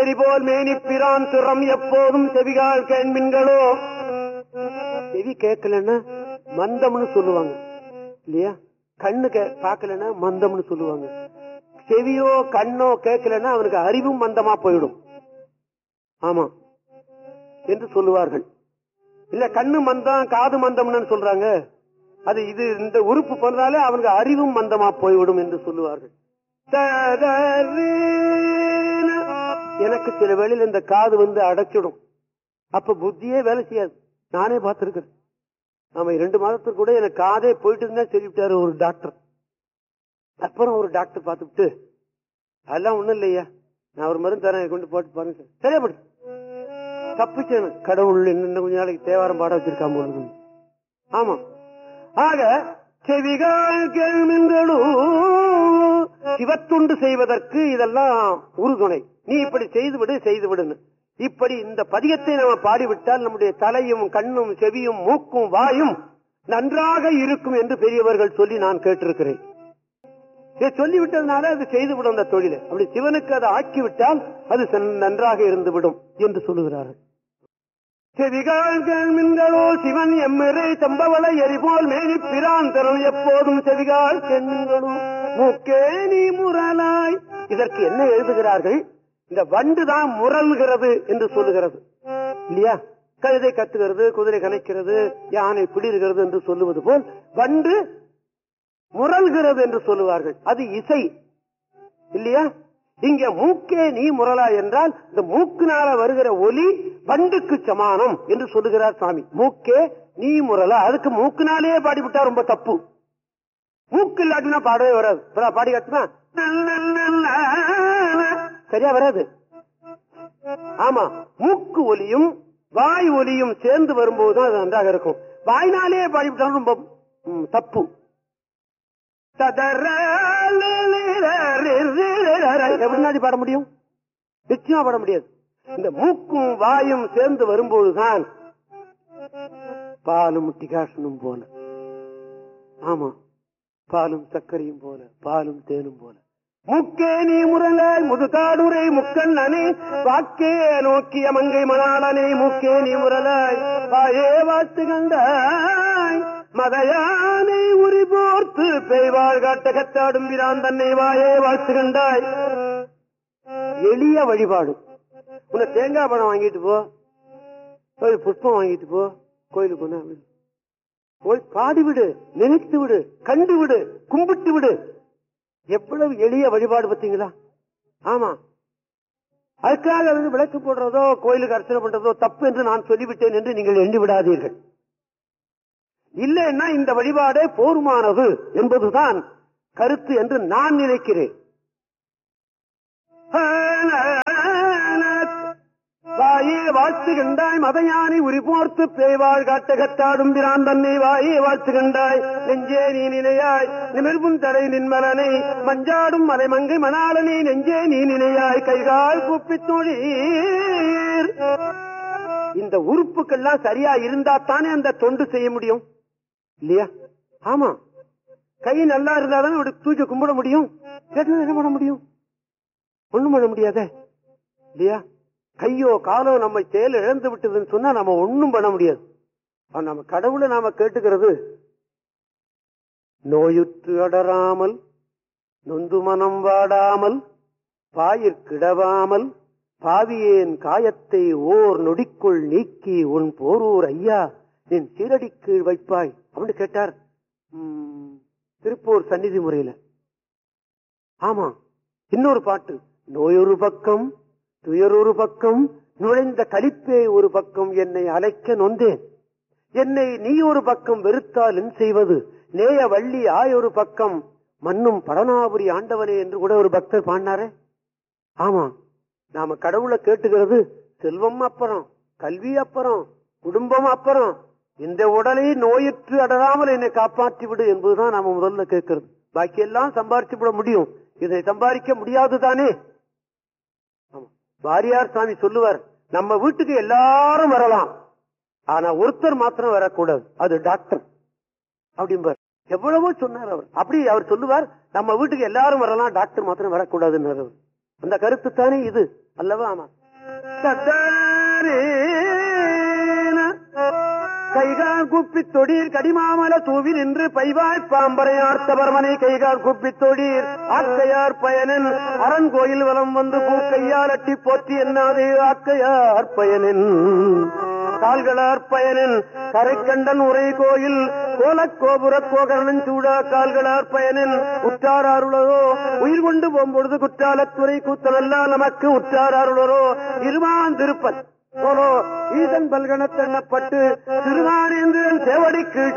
எரிபோல் மேனிப்பிரான் திறம் எப்போதும் செவிகால் கேண்மின்களோ செவி கேட்கலன்னா மந்தம்னு சொல்லுவாங்க இல்லையா கண்ணு கே- பார்க்கலன்னா மந்தம்னு சொல்லுவாங்க செவியோ கண்ணோ கேட்கலன்னா அவனுக்கு அறிவும் மந்தமா போயிடும் ஆமா என்று சொல்லுவார்கள் இல்ல கண்ணு மந்தம் காது மந்தம்னு சொல்றாங்க அது இது இந்த உறுப்பு போனதாலே அவனுக்கு அறிவும் மந்தமா போய்விடும் என்று சொல்லுவார்கள் ததரீன. எனக்கு சில வேளையில் இந்த காது வந்து அடைச்சிடும் அப்ப புத்தியே வேலை செய்யாது நானே பார்த்திருக்கிறேன் ஆமா இரண்டு மாதத்துக்கு கூட எனக்கு காதே போயிட்டு இருந்தா சொல்லிவிட்டாரு ஒரு டாக்டர் அப்புறம் ஒரு டாக்டர் பார்த்துட்டு அதெல்லாம் ஒண்ணும் இல்லையா நான் ஒரு மருந்து தரேன் கொண்டு போட்டு பாருங்க சரியா படு தப்பிச்சேன் கடவுள் இன்னும் கொஞ்ச நாளைக்கு தேவாரம் பாட வச்சிருக்காம போல இருக்கு. ஆமா ஆக செவிகால் கேள்விங்களும் சிவத்துண்டு செய்வதற்கு இதெல்லாம் உறுதுணை நீ இப்படி செய்துவிடு செய்துவிடுன்னு இப்படி இந்த பதிகத்தை நம்ம பாடிவிட்டால் நம்முடைய தலையும் கண்ணும் செவியும் மூக்கும் வாயும் நன்றாக இருக்கும் என்று பெரியவர்கள் சொல்லி நான் கேட்டிருக்கிறேன் இதை சொல்லிவிட்டதுனால அது செய்துவிடும் அந்த தொழிலை அப்படி சிவனுக்கு அதை ஆக்கிவிட்டால் அது சென்- நன்றாக இருந்துவிடும் என்று சொல்லுகிறார்கள் செவிகால் கேள்மின்களோ சிவன் எம்மிறை தம்பவள எரிபோல் மேனி பிரான் தரும் எப்போதும் செவிகால் கேள்மின்களோ மூக்கே நீ முரலாய் இதற்கு என்ன எழுதுகிறார்கள் இந்த வண்டு தான் முரல்கிறது என்று சொல்லுகிறது இல்லையா கழுதை கத்துகிறது குதிரை கணைக்கிறது யானை பிடிருகிறது என்று சொல்லுவது போல் வண்டு முரல்கிறது என்று சொல்லுவார்கள் அது இசை இல்லையா இங்க மூக்கே நீ முரலா என்றால் இந்த மூக்குனால வருகிற ஒலி வண்டுக்கு சமானம் என்று சொல்லுகிறார் சுவாமி மூக்கே நீ முரலா அதுக்கு மூக்குனாலே பாடிவிட்டா ரொம்ப தப்பு மூக்கு இல்லாட்டினா பாடவே வராது இப்ப பாடி காட்டுமா சரியா வராது ஆமா மூக்கு ஒலியும் வாய் ஒலியும் சேர்ந்து வரும்போதுதான் அது நன்றாக இருக்கும் வாய்னாலே பாடிவிட்டாலும் ரொம்ப ம், தப்பு எப்படினாடி பாட முடியும் நிச்சயமா பாட முடியாது இந்த மூக்கும் வாயும் சேர்ந்து வரும்போதுதான் பாலும் டிகாசனும் போல ஆமா பாலும் சர்க்கரையும் போல பாலும் தேனும் போல முக்கே நீ முரலாய் முதுகாடுரை முக்கண்ணனே வாக்கே நோக்கிய மங்கை மணாளனே முக்கே நீ முரலாய் வாயே வாழ்த்து கண்டாய் மதையானை உரி போர்த்து பெய்வாள் காட்ட கத்தாடும் பிரான் தன்னை வாயே வாழ்த்து கண்டாய் எளிய வழிபாடு உன்னை தேங்காய் பழம் வாங்கிட்டு போ போய் புஷ்பம் வாங்கிட்டு போ கோயிலுக்கு ஒண்ணு அப்படி. போய் பாடிவிடு நினைத்து விடு கண்டு விடு கும்பிட்டு விடு எவ்வளவு எளிய வழிபாடு பார்த்தீங்களா ஆமா அதுக்காக வந்து விளக்கு போடுறதோ கோயிலுக்கு அர்ச்சனை பண்றதோ தப்பு என்று நான் சொல்லிவிட்டேன் என்று நீங்கள் எண்ணி விடாதீர்கள் இல்லைன்னா இந்த வழிபாடே போருமானது என்பதுதான் கருத்து என்று நான் நினைக்கிறேன் வாயே வாழ்த்துகின்றாய் மதையானை உரிபோர்த்து பேய்வாள் காட்டகத்தாடும் பிரான் தன்னை வாயே வாழ்த்துகின்றாய் நெஞ்சே நீ நினையாய் நிமிர்வும் தடை நின்மலனை மஞ்சாடும் மலைமங்கை மணாளனை நெஞ்சே நீ நினையாய் கைகால் கூப்பித் தொழீர் இந்த உறுப்புக்கெல்லாம் சரியா இருந்தா தானே அந்த தொண்டு செய்ய முடியும் இல்லையா ஆமா கை நல்லா இருந்தாதான் இப்படி தூக்கி கும்பிட முடியும் கேட்டது என்ன பண்ண முடியும் ஒண்ணும் பண்ண முடியாதே இல்லையா கையோ காலோ நம்ம செயல் இழந்து விட்டதுன்னு சொன்னா நம்ம ஒண்ணும் பண்ண முடியாது ஆனா நம்ம கடவுளை நாம கேட்டுக்கிறது நோயுற்று அடராமல் நொந்து மனம் வாடாமல் பாயிற்கிடவாமல் பாவியேன் காயத்தை ஓர் நொடிக்குள் நீக்கி உன் போரூர் ஐயா என் சீரடி கீழ் வைப்பாய் அப்படின்னு கேட்டார் ம், திருப்பூர் சந்நிதி முறையில ஆமா இன்னொரு பாட்டு நோயொரு பக்கம் துயரொரு பக்கம் நுழைந்த கலிப்பே ஒரு பக்கம் என்னை அலைக்க நொந்தேன் என்னை நீ ஒரு பக்கம் வெறுத்தால் என் செய்வது நேய வள்ளி ஆயொரு பக்கம் மண்ணும் படனாபுரி ஆண்டவனே என்று கூட ஒரு பக்தர் பாடினாரே ஆமா நாம கடவுளை கேட்டுக்கிறது செல்வம் அப்புறம் கல்வி அப்புறம் குடும்பம் அப்புறம் இந்த உடலை நோயுற்று அடராமல் என்னை காப்பாற்றி விடு என்பதுதான் நாம முதல்ல கேட்கிறது பாக்கி எல்லாம் சம்பாரிச்சு விட முடியும் இதை சம்பாதிக்க முடியாது தானே ஆமா. வாரியார் சாமி சொல்லுவார் நம்ம வீட்டுக்கு எல்லாரும் வரலாம் ஆனா ஒருத்தர் மாத்திரம் வரக்கூடாது அது டாக்டர் அப்படிம்பார் எவ்வளவோ சொன்னார் அவர் அப்படி அவர் சொல்லுவார் நம்ம வீட்டுக்கு எல்லாரும் வரலாம் டாக்டர் மாத்திரம் வரக்கூடாதுன்னு அவர் அந்த கருத்து தானே இது அல்லவா ஆமா கைகால் குப்பி தொடீர் கடிமாமல தூவி நின்று பைவாய் பாம்பரையார்த்த பரமனை கைகால் குப்பி தொடீர் ஆக்கையார் பயனின் அரண் கோயில் வலம் வந்து பூக்கையால் அட்டி போற்றி என்னாதே ஆக்கையார் பயனின் கால்களார் பயனின் கரைக்கண்டன் உரை கோயில் கோலக்கோபுர கோகரணன் சூடா கால்களார் பயனின் உற்றார் அருளரோ உயிர் கொண்டு போகும்பொழுது குற்றாலத்துறை கூத்தனல்லா நமக்கு உற்றார் அருளரோ இருமான் திருப்பன் போலோ ஈசன் பல்கணத்தெண்ணப்பட்டு திருமானேந்திரன் சேவடிக்கு